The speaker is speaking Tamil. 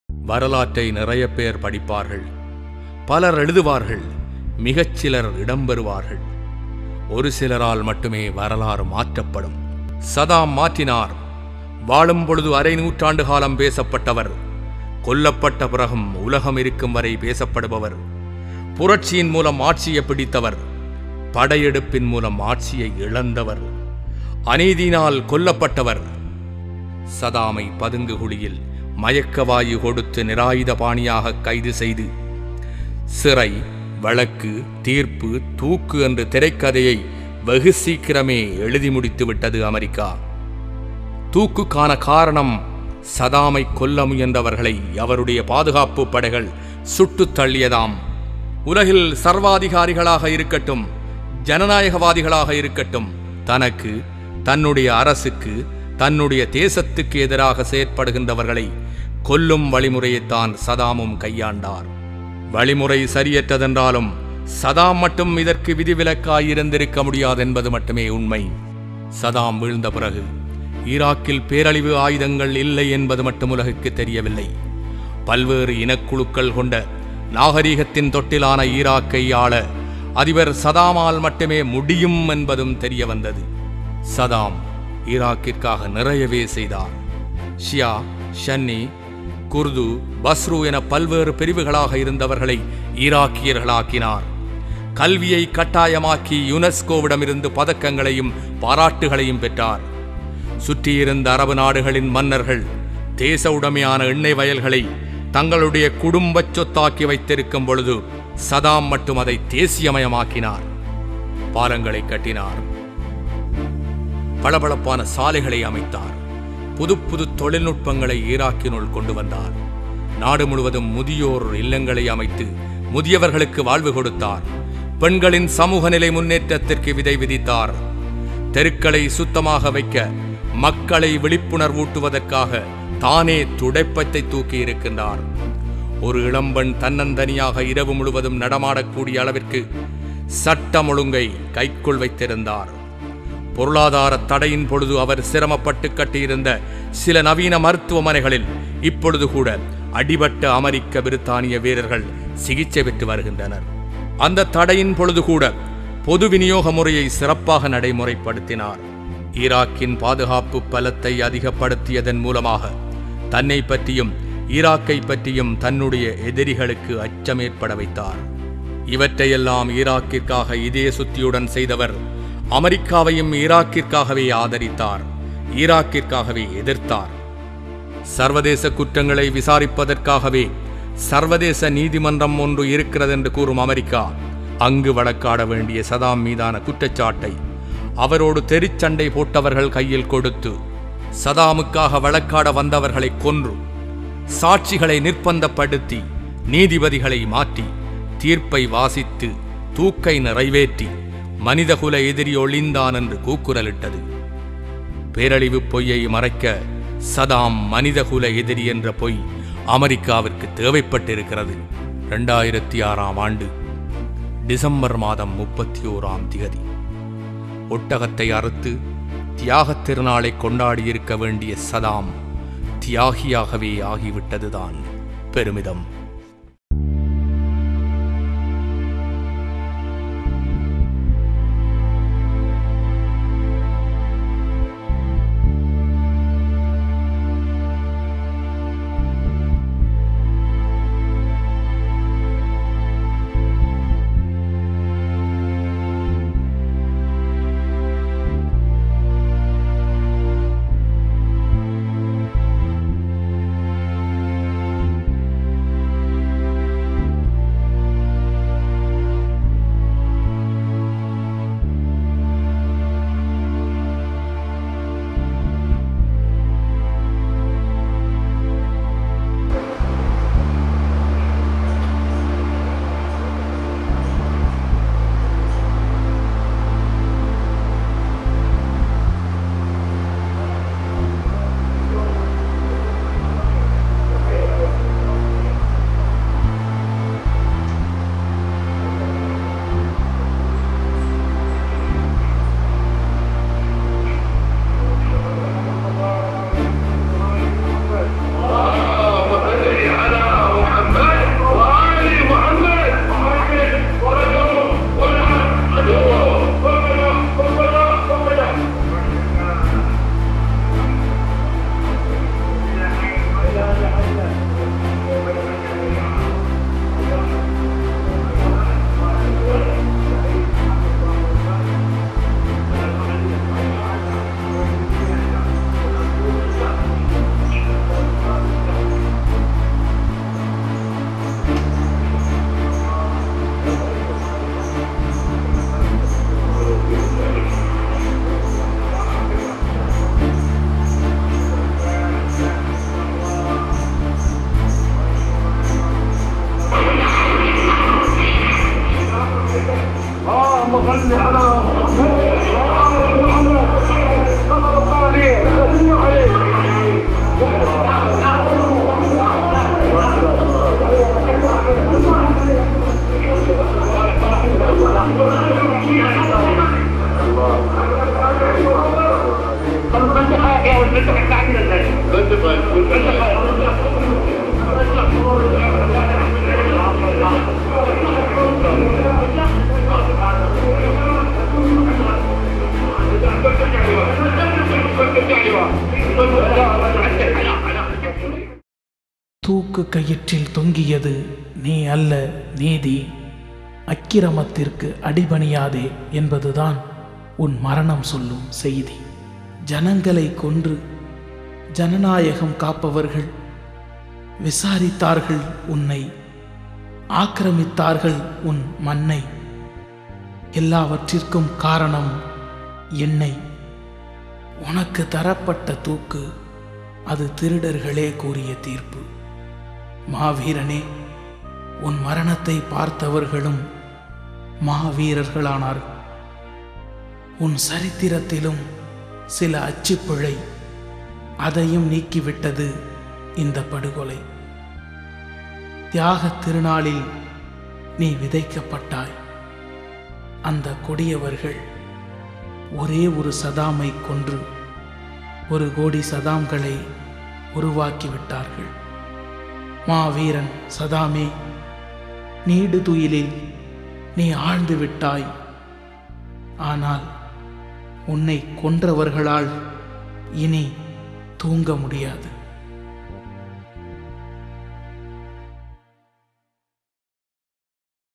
வரலாற்றை நிறைய பேர் படிப்பார்கள் பலர் எழுதுவார்கள் மிகச் சிலர் இடம்பெறுவார்கள் ஒரு சிலரால் மட்டுமே வரலாறு மாற்றப்படும் சதாம் மாற்றினார் வாழும் பொழுது அரை நூற்றாண்டு காலம் பேசப்பட்டவர் கொல்லப்பட்ட பிறகும் உலகம் இருக்கும் வரை பேசப்படுபவர் புரட்சியின் மூலம் ஆட்சியை பிடித்தவர் படையெடுப்பின் மூலம் ஆட்சியை இழந்தவர் அநீதியினால் கொல்லப்பட்டவர் சதாமை பதுங்கு குழியில் மயக்கவாயு கொடுத்து நிராயுத பாணியாக கைது செய்து சிறை வழக்கு தீர்ப்பு தூக்கு என்ற திரைக்கதையை வெகு சீக்கிரமே எழுதி முடித்து விட்டது அமெரிக்கா தூக்குக்கான காரணம் சதாமை கொல்ல முயன்றவர்களை அவருடைய பாதுகாப்பு படைகள் சுட்டுத் தள்ளியதாம் உலகில் சர்வாதிகாரிகளாக இருக்கட்டும் ஜனநாயகவாதிகளாக இருக்கட்டும் தனக்கு தன்னுடைய அரசுக்கு தன்னுடைய தேசத்துக்கு எதிராக செயற்படுகின்றவர்களை கொல்லும் வழிமுறையைத்தான் சதாமும் கையாண்டார் வழிமுறை சரியற்றதென்றாலும் சதாம் மட்டும் இதற்கு விதிவிலக்காயிருந்திருக்க முடியாது என்பது மட்டுமே உண்மை சதாம் வீழ்ந்த பிறகு ஈராக்கில் பேரழிவு ஆயுதங்கள் இல்லை என்பது மட்டும் உலகுக்கு தெரியவில்லை பல்வேறு இனக்குழுக்கள் கொண்ட நாகரீகத்தின் தொட்டிலான ஈராக்கை ஆள அதிபர் சதாமால் மட்டுமே முடியும் என்பதும் தெரிய வந்தது சதாம் ஈராக்கிற்காக நிறையவே செய்தார் ஷியா ஷன்னி குர்து பஸ்ரு என பல்வேறு பிரிவுகளாக இருந்தவர்களை ஈராக்கியர்களாக்கினார் கல்வியை கட்டாயமாக்கி யுனெஸ்கோவிடமிருந்து பதக்கங்களையும் பாராட்டுகளையும் பெற்றார் சுற்றியிருந்த அரபு நாடுகளின் மன்னர்கள் தேச உடைமையான எண்ணெய் வயல்களை தங்களுடைய குடும்பச் சொத்தாக்கி வைத்திருக்கும் பொழுது சதாம் மட்டும் அதை தேசியமயமாக்கினார் பாலங்களை கட்டினார் பளபளப்பான சாலைகளை அமைத்தார் புது புது தொழில்நுட்பங்களை ஈராக்கினுள் கொண்டு வந்தார் நாடு முழுவதும் முதியோர் இல்லங்களை அமைத்து முதியவர்களுக்கு வாழ்வு கொடுத்தார் பெண்களின் சமூக நிலை முன்னேற்றத்திற்கு விதை விதித்தார் தெருக்களை சுத்தமாக வைக்க மக்களை விழிப்புணர்வூட்டுவதற்காக தானே துடைப்பத்தை தூக்கி இருக்கின்றார் ஒரு இளம்பெண் தன்னந்தனியாக இரவு முழுவதும் நடமாடக்கூடிய அளவிற்கு சட்டம் ஒழுங்கை கைக்குள் வைத்திருந்தார் பொருளாதார தடையின் பொழுது அவர் சிரமப்பட்டு கட்டியிருந்த சில நவீன மருத்துவமனைகளில் இப்பொழுது கூட அடிபட்ட அமெரிக்க பிரித்தானிய வீரர்கள் சிகிச்சை பெற்று வருகின்றனர் அந்த தடையின் பொழுது கூட பொது விநியோக முறையை சிறப்பாக நடைமுறைப்படுத்தினார் ஈராக்கின் பாதுகாப்பு பலத்தை அதிகப்படுத்தியதன் மூலமாக தன்னை பற்றியும் ஈராக்கை பற்றியும் தன்னுடைய எதிரிகளுக்கு அச்சம் ஏற்பட வைத்தார் இவற்றையெல்லாம் ஈராக்கிற்காக இதய சுத்தியுடன் செய்தவர் அமெரிக்காவையும் ஈராக்கிற்காகவே ஆதரித்தார் ஈராக்கிற்காகவே எதிர்த்தார் சர்வதேச குற்றங்களை விசாரிப்பதற்காகவே சர்வதேச நீதிமன்றம் ஒன்று இருக்கிறது என்று கூறும் அமெரிக்கா அங்கு வழக்காட வேண்டிய சதாம் மீதான குற்றச்சாட்டை அவரோடு தெரிச்சண்டை போட்டவர்கள் கையில் கொடுத்து சதாமுக்காக வழக்காட வந்தவர்களை கொன்று சாட்சிகளை நிர்பந்தப்படுத்தி நீதிபதிகளை மாற்றி தீர்ப்பை வாசித்து தூக்கை நிறைவேற்றி மனிதகுல எதிரி ஒளிந்தான் என்று கூக்குரலிட்டது பேரழிவு பொய்யை மறைக்க சதாம் மனிதகுல எதிரி என்ற பொய் அமெரிக்காவிற்கு தேவைப்பட்டிருக்கிறது ரெண்டாயிரத்தி ஆறாம் ஆண்டு டிசம்பர் மாதம் முப்பத்தி ஓராம் திகதி ஒட்டகத்தை அறுத்து தியாகத் திருநாளை கொண்டாடியிருக்க வேண்டிய சதாம் தியாகியாகவே ஆகிவிட்டதுதான் பெருமிதம் صل على محمد صلى الله عليه وسلم தூக்கு கயிற்றில் தொங்கியது நீ அல்ல நீதி அக்கிரமத்திற்கு அடிபணியாதே என்பதுதான் உன் மரணம் சொல்லும் செய்தி ஜனங்களை கொன்று ஜனநாயகம் காப்பவர்கள் விசாரித்தார்கள் உன்னை ஆக்கிரமித்தார்கள் உன் மண்ணை எல்லாவற்றிற்கும் காரணம் என்னை உனக்கு தரப்பட்ட தூக்கு அது திருடர்களே கூறிய தீர்ப்பு மாவீரனே உன் மரணத்தை பார்த்தவர்களும் மாவீரர்களானார்கள் உன் சரித்திரத்திலும் சில அச்சுப்பிழை அதையும் நீக்கிவிட்டது இந்த படுகொலை தியாகத் திருநாளில் நீ விதைக்கப்பட்டாய் அந்த கொடியவர்கள் ஒரே ஒரு சதாமை கொன்று ஒரு கோடி சதாம்களை உருவாக்கிவிட்டார்கள் மாவீரன் சதாமே நீடு துயிலில் நீ ஆழ்ந்து விட்டாய் ஆனால் உன்னை கொன்றவர்களால் இனி தூங்க முடியாது